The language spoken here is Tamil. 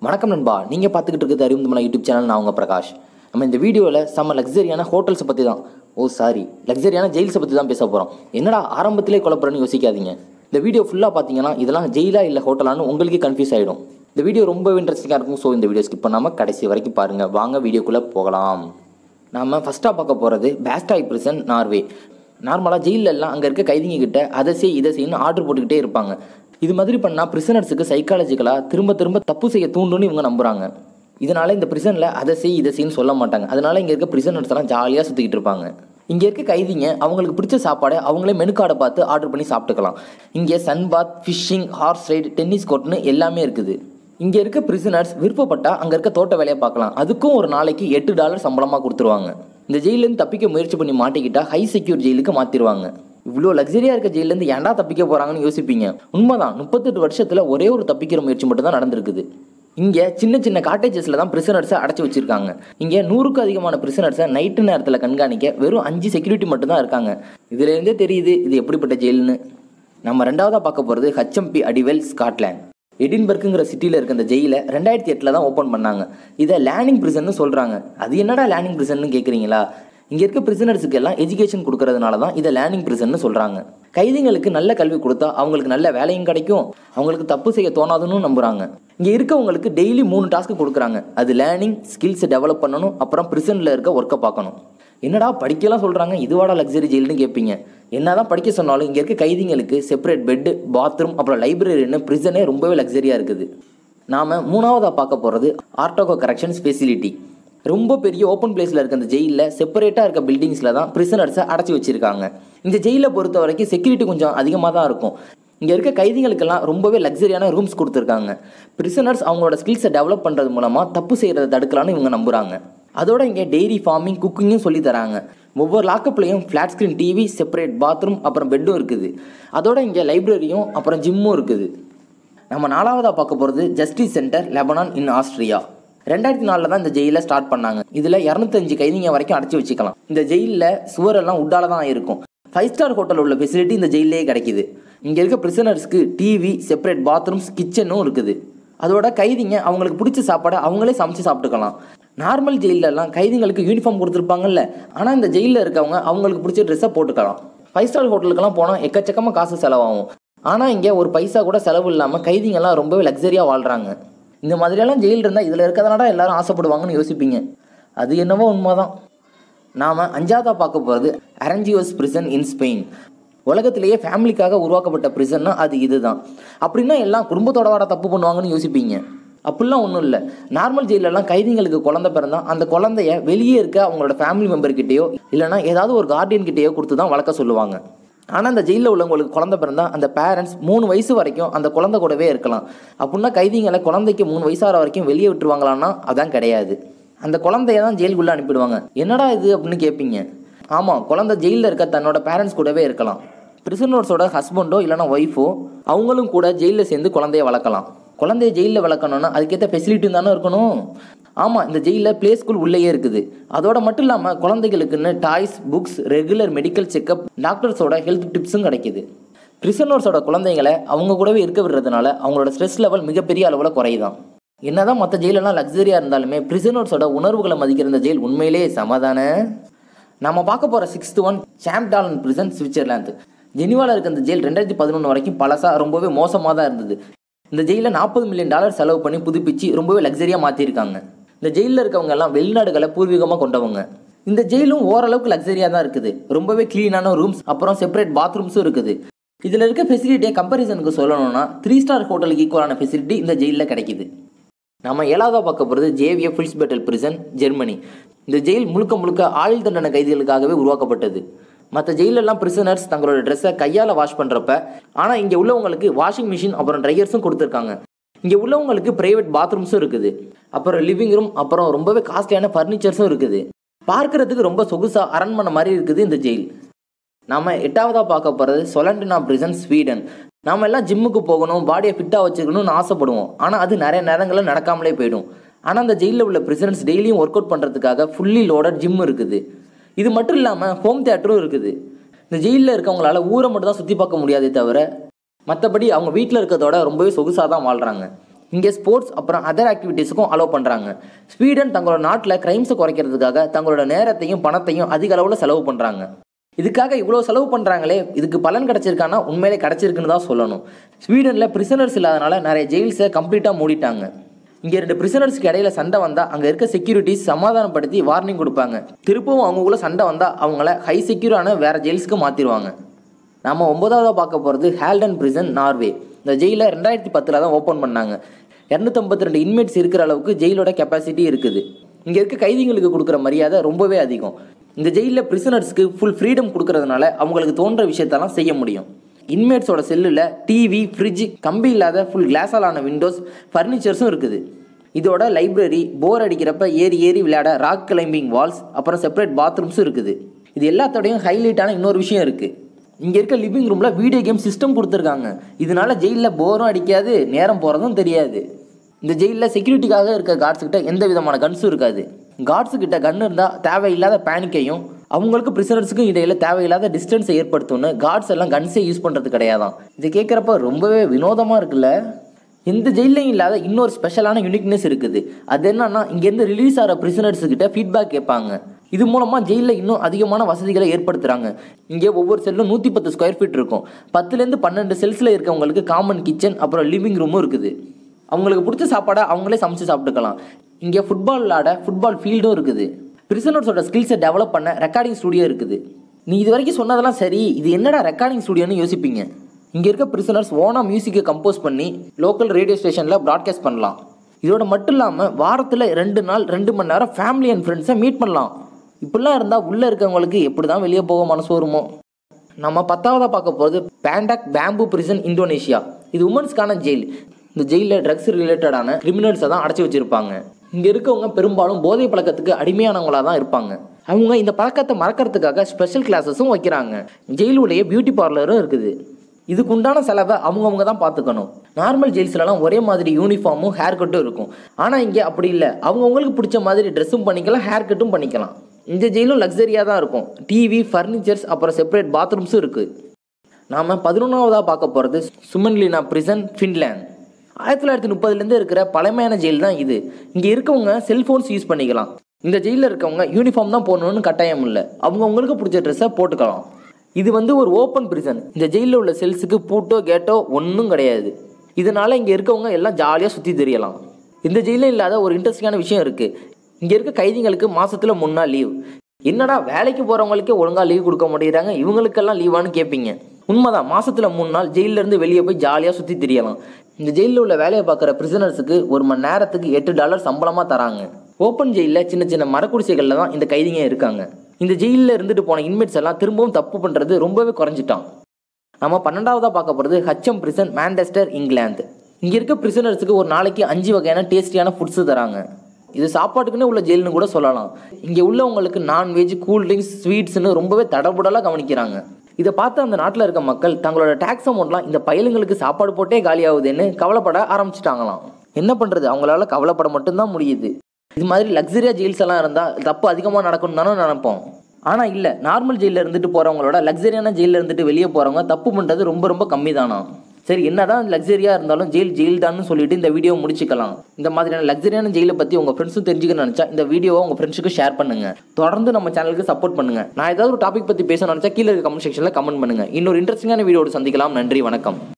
வணக்கம் நண்பா நீங்கள் பார்த்துக்கிட்டு இருக்கிறது அறிவு தமிழ் யூடியூப் சேனல் நான் உங்கள் பிரகாஷ் நம்ம இந்த வீடியோவில் செம்ம லக்ஸரியான ஹோட்டல்ஸை பற்றி தான் ஓ சாரி லக்ஸரியான ஜெயில்ஸை பற்றி தான் பேச போகிறோம் என்னடா ஆரம்பத்திலே குழப்பறன்னு யோசிக்காதீங்க இந்த வீடியோ ஃபுல்லாக பார்த்தீங்கன்னா இதெல்லாம் ஜெயிலா இல்லை ஹோட்டலான்னு உங்களுக்கே கன்ஃபியூஸ் ஆகிடும் இந்த வீடியோ ரொம்ப இன்ட்ரெஸ்டிங்காக இருக்கும் ஸோ இந்த வீடியோ ஸ்கிப் பண்ணாமல் கடைசி வரைக்கும் பாருங்கள் வாங்க வீடியோக்குள்ளே போகலாம் நாம ஃபஸ்ட்டாக பார்க்க போகிறது பேஸ்டாய் பிரிசன் நார்வே நார்மலாக ஜெயிலில் எல்லாம் அங்கே இருக்க கைதிங்க கிட்ட அதை செய் இதை செய்யணும் ஆர்டர் போட்டுக்கிட்டே இருப்பாங்க இது மாதிரி பண்ணால் பிரிசனர்ஸுக்கு சைக்காலஜிக்கலாக திரும்ப திரும்ப தப்பு செய்ய தூண்டுன்னு இவங்க நம்புறாங்க இதனால இந்த பிரிசனில் அதை செய் இதை செய்யன்னு சொல்ல மாட்டாங்க அதனால இங்கே இருக்க பிரிசனர்ஸ் எல்லாம் ஜாலியாக சுற்றிக்கிட்டு இருப்பாங்க இங்கே இருக்க கைதிங்க அவங்களுக்கு பிடிச்ச சாப்பாடை அவங்களே மெனு கார்டை பார்த்து ஆர்டர் பண்ணி சாப்பிட்டுக்கலாம் இங்கே sun bath fishing horse ride tennis கோர்ட்னு எல்லாமே இருக்குது இங்கே இருக்க பிரிசனர்ஸ் விருப்பப்பட்டா அங்கே இருக்க தோட்ட வேலையை பார்க்கலாம் அதுக்கும் ஒரு நாளைக்கு எட்டு டாலர் சம்பளமாக கொடுத்துருவாங்க இந்த ஜெயிலேருந்து தப்பிக்க முயற்சி பண்ணி மாட்டிக்கிட்டா ஹை செக்யூர் ஜெயிலுக்கு மாற்றிடுவாங்க இவ்வளோ லக்ஸரியாக இருக்க ஜெயிலேருந்து ஏன்டா தப்பிக்க போகிறாங்கன்னு யோசிப்பீங்க உண்மைதான் முப்பத்தெட்டு வருஷத்தில் ஒரே ஒரு தப்பிக்கிற முயற்சி மட்டும் தான் நடந்திருக்குது இங்கே சின்ன சின்ன காட்டேஜஸில் தான் பிரிசனர்ஸை அடைச்சி வச்சிருக்காங்க இங்கே நூறுக்கும் அதிகமான பிரிசனர்ஸை நைட்டு நேரத்தில் கண்காணிக்க வெறும் அஞ்சு செக்யூரிட்டி மட்டும் தான் இருக்காங்க இதுலேருந்தே தெரியுது இது எப்படிப்பட்ட ஜெயில்னு நம்ம ரெண்டாவதாக பார்க்க போகிறது ஹச்எம்பி அடிவெல் ஸ்காட்லாண்ட் எடின்பர்க்குங்கிற சிட்டியில் இருக்க இந்த ஜெயிலை ரெண்டாயிரத்தி எட்டில் தான் ஓப்பன் பண்ணாங்க இதை லேர்னிங் பிரிசன்னு சொல்கிறாங்க அது என்னடா லேர்னிங் பிரிசன்னு கேட்குறீங்களா இங்கே இருக்க பிரிசனர்ஸுக்கு எல்லாம் எஜுகேஷன் கொடுக்கறதுனால தான் இதை லேர்னிங் பிரிசன்னு சொல்கிறாங்க கைதிகளுக்கு நல்ல கல்வி கொடுத்தா அவங்களுக்கு நல்ல வேலையும் கிடைக்கும் அவங்களுக்கு தப்பு செய்ய தோணாதுன்னு நம்புகிறாங்க இங்கே இருக்கவங்களுக்கு டெய்லி மூணு டாஸ்க்கு கொடுக்குறாங்க அது லேர்னிங் ஸ்கில்ஸை டெவலப் பண்ணணும் அப்புறம் பிரிசனில் இருக்க ஒர்க்கை பார்க்கணும் என்னடா படிக்கலாம் சொல்கிறாங்க இதுவாடா லக்ஸரி ஜெயில்னு கேட்பீங்க என்னதான் படிக்க சொன்னாலும் இங்கே இருக்க கைதிங்களுக்கு செப்பரேட் பெட்டு பாத்ரூம் அப்புறம் லைப்ரரின்னு ப்ரிசனே ரொம்பவே லக்ஸரியாக இருக்குது நாம் மூணாவதாக பார்க்க போகிறது ஆர்டோகோ கரெக்ஷன்ஸ் ஃபெசிலிட்டி ரொம்ப பெரிய ஓப்பன் பிளேஸில் இருக்க அந்த ஜெயிலில் செப்பரேட்டாக இருக்க பில்டிங்ஸில் தான் பிரிசனர்ஸை அடைச்சி வச்சிருக்காங்க இந்த ஜெயிலை பொறுத்த வரைக்கும் செக்யூரிட்டி கொஞ்சம் அதிகமாக தான் இருக்கும் இங்கே இருக்க கைதிகளுக்கெல்லாம் ரொம்பவே லக்ஸரியான ரூம்ஸ் கொடுத்துருக்காங்க பிரிசனர்ஸ் அவங்களோட ஸ்கில்ஸை டெவலப் பண்ணுறது மூலமாக தப்பு செய்கிறத தடுக்கலாம்னு இவங்க நம்புகிறாங்க அதோட இங்கே டெய்ரி ஃபார்மிங் குக்கிங்கும் சொல்லி தராங்க ஒவ்வொரு லாக்கப்லேயும் flat screen TV separate bathroom அப்புறம் பெட்டும் இருக்குது அதோட இங்கே லைப்ரரியும் அப்புறம் ஜிம்மும் இருக்குது நம்ம நாலாவதாக பார்க்க போகிறது justice centre Leoben in Austria ரெண்டாயிரத்தி நாலில் தான் இந்த ஜெயிலை ஸ்டார்ட் பண்ணாங்க இதில் இரநூத்தஞ்சு கைதிங்க வரைக்கும் அடைச்சி வச்சுக்கலாம் இந்த ஜெயிலில் சுவரெல்லாம் உட்டால தான் இருக்கும் ஃபைவ் ஸ்டார் ஹோட்டல் உள்ள ஃபெசிலிட்டி இந்த ஜெயிலே கிடைக்குது இங்கே இருக்க பிரிசனர்ஸ்க்கு டிவி செப்பரேட் பாத்ரூம்ஸ் கிச்சனும் இருக்குது அதோட கைதிங்க அவங்களுக்கு பிடிச்ச சாப்பாடை அவங்களே சமைச்சு சாப்பிட்டுக்கலாம் நார்மல் ஜெயிலெல்லாம் கைதிங்களுக்கு யூனிஃபார்ம் கொடுத்துருப்பாங்கல்ல ஆனால் இந்த ஜெயிலில் இருக்கவங்க அவங்களுக்கு பிடிச்ச ட்ரெஸ்ஸை போட்டுக்கலாம் ஃபைவ் ஸ்டார் ஹோட்டலுக்கெல்லாம் போனால் எக்கச்சக்கமாக காசு செலவாகும் ஆனால் இங்கே ஒரு பைசா கூட செலவு இல்லாமல் கைதிங்கெல்லாம் ரொம்பவே லக்ஸரியாக வாழ்கிறாங்க இந்த மாதிரியெல்லாம் ஜெயில் இருந்தால் இதில் இருக்கிறதுனால எல்லாரும் ஆசைப்படுவாங்கன்னு யோசிப்பீங்க அது என்னவோ உண்மைதான் நாம் அஞ்சாவதாக பார்க்க போகிறது அரஞ்சியோஸ் பிரிசன் இன் ஸ்பெயின் உலகத்திலேயே ஃபேமிலிக்காக உருவாக்கப்பட்ட பிரிசன்னா அது இதுதான் அப்படின்னா எல்லாம் குடும்பத்தோட வாட தப்பு பண்ணுவாங்கன்னு யோசிப்பீங்க அப்படிலாம் ஒன்றும் இல்லை நார்மல் ஜெயிலெல்லாம் கைதிங்களுக்கு குழந்தை பிறந்தா அந்த குழந்தைய வெளியே இருக்க அவங்களோட ஃபேமிலி மெம்பர்கிட்டயோ இல்லைனா ஏதாவது ஒரு கார்டியன் கிட்டேயோ கொடுத்து தான் வளர்க்க சொல்லுவாங்க ஆனால் அந்த ஜெயிலில் உள்ளவங்களுக்கு குழந்தை பிறந்தா அந்த பேரண்ட்ஸ் மூணு வயசு வரைக்கும் அந்த குழந்தை கூடவே இருக்கலாம் அப்படின்னா கைதிங்களை குழந்தைக்கு மூணு வயசாகிற வரைக்கும் வெளியே விட்டுருவாங்களான்னா அதான் கிடையாது அந்த குழந்தைய தான் ஜெயிலுக்குள்ளே அனுப்பிடுவாங்க என்னடா இது அப்படின்னு கேட்பீங்க ஆமாம் குழந்தை ஜெயிலில் இருக்க தன்னோட பேரண்ட்ஸ் கூடவே இருக்கலாம் பிரிசனர்ஸோட ஹஸ்பண்டோ இல்லைனா ஒய்ஃபோ அவங்களும் கூட ஜெயிலில் சேர்ந்து குழந்தைய வளர்க்கலாம் குழந்தைய ஜெயிலில் வளர்க்கணும்னா அதுக்கேற்ற ஃபெசிலிட்டியும் தானே இருக்கணும் ஆமாம் இந்த ஜெயிலில் ப்ளே ஸ்கூல் உள்ளேயே இருக்குது அதோட மட்டும் இல்லாமல் குழந்தைகளுக்குன்னு toys books regular medical checkup டாக்டர்ஸோட ஹெல்த் டிப்ஸும் கிடைக்கிது பிரிசனர்ஸோட குழந்தைங்களை அவங்க கூடவே இருக்க விடுறதுனால அவங்களோட ஸ்ட்ரெஸ் லெவல் மிகப்பெரிய அளவில் குறையுதான் என்னதான் மற்ற ஜெயிலெல்லாம் லக்ஸரியாக இருந்தாலுமே பிரிசனர்ஸோட உணர்வுகளை மதிக்கிற இந்த ஜெயில் உண்மையிலேயே சமாதான நம்ம பார்க்க போகிற சிக்ஸ்த் ஒன் சாம்டாலன் பிரிசன் சுவிட்சர்லாந்து ஜெனிவாவில் இருக்க இந்த ஜெயில் ரெண்டாயிரத்தி பதினொன்று வரைக்கும் பழசா ரொம்பவே மோசமாக தான் இருந்தது இந்த ஜெயிலில் நாற்பது மில்லியன் டாலர் செலவு பண்ணி புதுப்பிச்சு ரொம்பவே லக்ஸரியாக மாற்றிருக்காங்க இந்த ஜெயிலில் இருக்கவங்க எல்லாம் வெளிநாடுகளை பூர்வீகமாக கொண்டவங்க இந்த ஜெயிலும் ஓரளவுக்கு லக்ஸரியாக தான் இருக்குது ரொம்பவே க்ளீனான ரூம்ஸ் அப்புறம் செப்பரேட் பாத்ரூம்ஸும் இருக்குது இதில் இருக்க ஃபெசிலிட்டியை கம்பேரிசனுக்கு சொல்லணும்னா த்ரீ ஸ்டார் ஹோட்டலுக்கு ஈக்குவலான ஃபெசிலிட்டி இந்த ஜெயிலில் கிடைக்குது நம்ம ஏழாவதாக பார்க்க போகிறது ஜேவிய ஃபில்ஸ்பெட்டல் பிரிசன் ஜெர்மனி இந்த ஜெயில் முழுக்க முழுக்க ஆயுள் தண்டனை கைதிகளுக்காகவே உருவாக்கப்பட்டது மற்ற ஜெயிலெல்லாம் பிரிசனர்ஸ் தங்களோட ட்ரெஸ்ஸை கையால் வாஷ் பண்ணுறப்ப ஆனால் இங்கே உள்ளவங்களுக்கு வாஷிங் மிஷின் அப்புறம் ட்ரையர்ஸும் கொடுத்துருக்காங்க இங்கே உள்ளவங்களுக்கு ப்ரைவேட் பாத்ரூம்ஸும் இருக்குது அப்புறம் லிவிங் ரூம் அப்புறம் ரொம்பவே காஸ்ட்லியான ஃபர்னிச்சர்ஸும் இருக்குது பார்க்குறதுக்கு ரொம்ப சொகுசாக அரண்மனை மாதிரி இருக்குது இந்த ஜெயில் நாம் எட்டாவதாக பார்க்க போகிறது சொலண்டினா பிரிசன் ஸ்வீடன் நாம எல்லாம் ஜிம்முக்கு போகணும் பாடியை ஃபிட்டாக வச்சுக்கணும்னு ஆசைப்படுவோம் ஆனால் அது நிறைய நேரங்களில் நடக்காமலே போயிடும் ஆனால் அந்த ஜெயிலில் உள்ள பிரிசனர்ஸ் டெய்லியும் ஒர்க் அவுட் பண்ணுறதுக்காக ஃபுல்லி லோடட் ஜிம் இருக்குது இது மட்டும் இல்லாமல் ஹோம் தேட்டரும் இருக்குது இந்த ஜெயிலில் இருக்கவங்களால ஊரை மட்டும் தான் சுற்றி பார்க்க முடியாதே தவிர மற்றபடி அவங்க வீட்டில் இருக்கிறதோட ரொம்பவே சொகுசாக தான் வாழ்கிறாங்க இங்கே ஸ்போர்ட்ஸ் அப்புறம் அதர் ஆக்டிவிட்டீஸுக்கும் அலோவ் பண்ணுறாங்க ஸ்வீடன் தங்களோட நாட்டில் கிரைம்ஸை குறைக்கிறதுக்காக தங்களோட நேரத்தையும் பணத்தையும் அதிக அளவில் செலவு பண்ணுறாங்க இதுக்காக இவ்வளோ செலவு பண்ணுறாங்களே இதுக்கு பலன் கிடச்சிருக்கானா உண்மையிலே கிடச்சிருக்குன்னு தான் சொல்லணும் ஸ்வீடனில் பிரிசனர்ஸ் இல்லாதனால நிறைய ஜெயில்ஸை கம்ப்ளீட்டாக மூடிட்டாங்க இங்கே ரெண்டு பிரிசனர்ஸ்க்கு இடையில சண்டை வந்தால் அங்கே இருக்க செக்யூரிட்டிஸ் சமாதானப்படுத்தி வார்னிங் கொடுப்பாங்க திருப்பவும் அவங்களுக்குள்ள சண்டை வந்தால் அவங்கள ஹை செக்யூரான வேற ஜெயில்ஸ்க்கு மாற்றிடுவாங்க நம்ம ஒன்பதாவதாக பார்க்க போகிறது ஹேல்டன் பிரிசன் நார்வே இந்த ஜெயிலை ரெண்டாயிரத்தி பத்தில் தான் ஓப்பன் பண்ணாங்க இரநூத்தம்பத்தி ரெண்டு இன்மேட்ஸ் இருக்கிற அளவுக்கு ஜெயிலோட கெப்பாசிட்டி இருக்குது இங்கே இருக்க கைதிகளுக்கு கொடுக்குற மரியாதை ரொம்பவே அதிகம் இந்த ஜெயிலில் பிரிசனர்ஸ்க்கு ஃபுல் ஃப்ரீடம் கொடுக்கறதுனால அவங்களுக்கு தோன்ற விஷயத்தெல்லாம் செய்ய முடியும் இன்மேட்ஸோட செல்லில் டிவி ஃப்ரிட்ஜ் கம்பி இல்லாத ஃபுல் கிளாஸால் ஆன விண்டோஸ் ஃபர்னிச்சர்ஸும் இருக்குது இதோட லைப்ரரி போர் அடிக்கிறப்ப ஏறி ஏறி விளையாட ராக் கிளைம்பிங் வால்ஸ் அப்புறம் செப்பரேட் பாத்ரூம்ஸும் இருக்குது இது எல்லாத்தோடையும் ஹைலைட்டான இன்னொரு விஷயம் இருக்குது இங்கே இருக்க லிவிங் ரூமில் வீடியோ கேம் சிஸ்டம் கொடுத்துருக்காங்க இதனால ஜெயிலில் போரும் அடிக்காது நேரம் போகிறதும் தெரியாது இந்த ஜெயிலில் செக்யூரிட்டிக்காக இருக்க கார்ட்ஸ் கிட்ட எந்த விதமான கன்ஸும் இருக்காது கார்ட்ஸ் கிட்ட கன் இருந்தால் தேவையில்லாத பேனிக்கையும் அவங்களுக்கு பிரிசனர்ஸுக்கும் இடையில தேவையில்லாத டிஸ்டன்ஸை ஏற்படுத்தும்னு கார்ட்ஸ் எல்லாம் கன்ஸே யூஸ் பண்ணுறது கிடையாதான் இது கேட்குறப்ப ரொம்பவே வினோதமாக இருக்குல்ல எந்த ஜெயிலையும் இல்லாத இன்னொரு ஸ்பெஷலான யூனிக்னஸ் இருக்குது அது என்னன்னா இங்கேருந்து ரிலீஸ் ஆகிற பிரிசனர்ஸ் கிட்ட ஃபீட்பேக் கேட்பாங்க இது மூலமாக ஜெயிலில் இன்னும் அதிகமான வசதிகளை ஏற்படுத்துகிறாங்க இங்கே ஒவ்வொரு செல்லும் நூற்றி பத்து ஸ்கொயர் ஃபீட் இருக்கும் பத்துலேருந்து பன்னெண்டு செல்ஸில் இருக்கவங்களுக்கு காமன் கிச்சன் அப்புறம் லிவிங் ரூமும் இருக்குது அவங்களுக்கு பிடிச்ச சாப்பாடை அவங்களே சமைச்சு சாப்பிட்டுக்கலாம் இங்கே ஃபுட்பால் விளாட ஃபுட்பால் ஃபீல்டும் இருக்குது பிரிசனர்ஸோட ஸ்கில்ஸை டெவலப் பண்ண ரெக்கார்டிங் ஸ்டுடியோ இருக்குது நீ இது வரைக்கும் சொன்னதெல்லாம் சரி இது என்னடா ரெக்கார்டிங் ஸ்டுடியோன்னு யோசிப்பீங்க இங்கே இருக்க பிரிசனர்ஸ் ஓனா மியூசிக்கை கம்போஸ் பண்ணி லோக்கல் ரேடியோ ஸ்டேஷனில் ப்ராட்காஸ்ட் பண்ணலாம் இதோட மட்டும் இல்லாமல் வாரத்தில் ரெண்டு நாள் ரெண்டு மணி நேரம் ஃபேமிலி அண்ட் ஃப்ரெண்ட்ஸை மீட் பண்ணலாம் இப்படிலாம் இருந்தால் உள்ளே இருக்கவங்களுக்கு எப்படி தான் வெளியே போக மனசு வருமோ நம்ம பத்தாவதாக பார்க்க போகிறது பேண்டாக் பேம்பு பிரிசன் இந்தோனேஷியா இது உமன்ஸ்க்கான ஜெயில் இந்த ஜெயிலில் ட்ரக்ஸ் ரிலேட்டடான கிரிமினல்ஸை தான் அடைச்சி வச்சுருப்பாங்க இங்கே இருக்கவங்க பெரும்பாலும் போதை பழக்கத்துக்கு அடிமையானவங்களாக தான் இருப்பாங்க அவங்க இந்த பழக்கத்தை மறக்கிறதுக்காக ஸ்பெஷல் கிளாஸஸும் வைக்கிறாங்க ஜெயிலுடைய பியூட்டி பார்லரும் இருக்குது இதுக்கு உண்டான செலவை அவங்கவுங்க தான் பார்த்துக்கணும் நார்மல் ஜெயில்ஸ்லலாம் ஒரே மாதிரி யூனிஃபார்மும் ஹேர் கட்டும் இருக்கும் ஆனால் இங்கே அப்படி இல்லை அவங்கவுங்களுக்கு பிடிச்ச மாதிரி ட்ரெஸ்ஸும் பண்ணிக்கலாம் ஹேர் கட்டும் பண்ணிக்கலாம் இந்த ஜெயிலும் லக்ஸரியாக தான் இருக்கும் டிவி ஃபர்னிச்சர்ஸ் அப்புறம் செப்பரேட் பாத்ரூம்ஸும் இருக்குது நாம் பதினொன்றாவதாக பார்க்க போகிறது சுமன்லினா பிரிசன் ஃபின்லேண்ட் ஆயிரத்தி தொள்ளாயிரத்தி முப்பதுலேருந்து இருக்கிற பழமையான ஜெயில் தான் இது இங்கே இருக்கவங்க செல்ஃபோன்ஸ் யூஸ் பண்ணிக்கலாம் இந்த ஜெயிலில் இருக்கவங்க யூனிஃபார்ம் தான் போடணும்னு கட்டாயம் இல்லை அவங்கவுங்களுக்கு பிடிச்ச ட்ரெஸ்ஸை போட்டுக்கலாம் இது வந்து ஒரு ஓப்பன் பிரிசன் இந்த ஜெயிலில் உள்ள செல்ஸுக்கு பூட்டோ கேட்டோ ஒன்றும் கிடையாது இதனால இங்கே இருக்கவங்க எல்லாம் ஜாலியாக சுற்றி தெரியலாம் இந்த ஜெயிலில் இல்லாத ஒரு இன்ட்ரெஸ்டிங்கான விஷயம் இருக்குது இங்கே இருக்க கைதிகளுக்கு மாசத்துல மூணு நாள் லீவ் என்னடா வேலைக்கு போகிறவங்களுக்கே ஒழுங்காக லீவ் கொடுக்க மாட்டேங்கிறாங்க இவங்களுக்கெல்லாம் லீவான்னு கேட்பீங்க உண்மைதான் மாசத்துல மூணு நாள் ஜெயில்ல இருந்து வெளியே போய் ஜாலியாக சுற்றி தெரியலாம் இந்த ஜெயிலில் உள்ள வேலையை பார்க்குற பிரிசனர்ஸுக்கு ஒரு மணி நேரத்துக்கு எட்டு டாலர் சம்பளமாக தராங்க ஓப்பன் ஜெயிலில் சின்ன சின்ன மரக்குடிசைகளில் தான் இந்த கைதிங்க இருக்காங்க இந்த ஜெயிலில் இருந்துட்டு போன இன்மேட்ஸ் எல்லாம் திரும்பவும் தப்பு பண்ணுறது ரொம்பவே குறைஞ்சிட்டான் நம்ம பன்னெண்டாவதாக பார்க்க போகிறது ஹச்எம் பிரிசன் மேண்டெஸ்டர் இங்கிலாந்து இங்கே இருக்க பிரிசனர்ஸுக்கு ஒரு நாளைக்கு அஞ்சு வகையான டேஸ்டியான ஃபுட்ஸு தராங்க இது சாப்பாட்டுக்குன்னே உள்ள ஜெயில்னு கூட சொல்லலாம் இங்கே உள்ளவங்களுக்கு நான்வெஜ் கூல்ட்ரிங்க்ஸ் ஸ்வீட்ஸ்னு ரொம்பவே தடபுடலாக கவனிக்கிறாங்க இதை பார்த்து அந்த நாட்டில் இருக்க மக்கள் தங்களோட டேக்ஸ் அமௌண்ட்லாம் இந்த பயலுங்களுக்கு சாப்பாடு போட்டே காலியாகுதுன்னு கவலைப்பட ஆரம்பிச்சிட்டாங்களாம் என்ன பண்ணுறது அவங்களால கவலைப்பட மட்டும்தான் முடியுது இது மாதிரி லக்ஸரியாக ஜெயில்ஸ் எல்லாம் இருந்தால் தப்பு அதிகமாக நடக்கும்னு தானே நினைப்போம் ஆனால் இல்லை நார்மல் ஜெயிலில் இருந்துட்டு போகிறவங்களோட லக்ஸரியான ஜெயிலில் இருந்துட்டு வெளியே போகிறவங்க தப்பு பண்ணுறது ரொம்ப ரொம்ப கம்மி தானா சரி என்னதான் லக்ஸரியாக இருந்தாலும் ஜெயில் ஜெயில் தான் சொல்லிட்டு இந்த வீடியோ முடிச்சுக்கலாம் இந்த மாதிரியான லக்ஸரியான ஜெயிலை பற்றி உங்கள் ஃப்ரெண்ட்ஸும் தெரிஞ்சுக்க நினச்சா இந்த வீடியோவை உங்கள் ஃப்ரெண்ட்ஸுக்கு ஷேர் பண்ணுங்க தொடர்ந்து நம்ம சேனலுக்கு சப்போர்ட் பண்ணுங்க நான் ஏதாவது ஒரு டாபிக் பற்றி பேச நினச்சா கீழே இருக்க கமெண்ட் செக்ஷனில் கமெண்ட் பண்ணுங்க இன்னொரு இன்ட்ரெஸ்டிங்கான வீடியோட சந்திக்கலாம் நன்றி வணக்கம்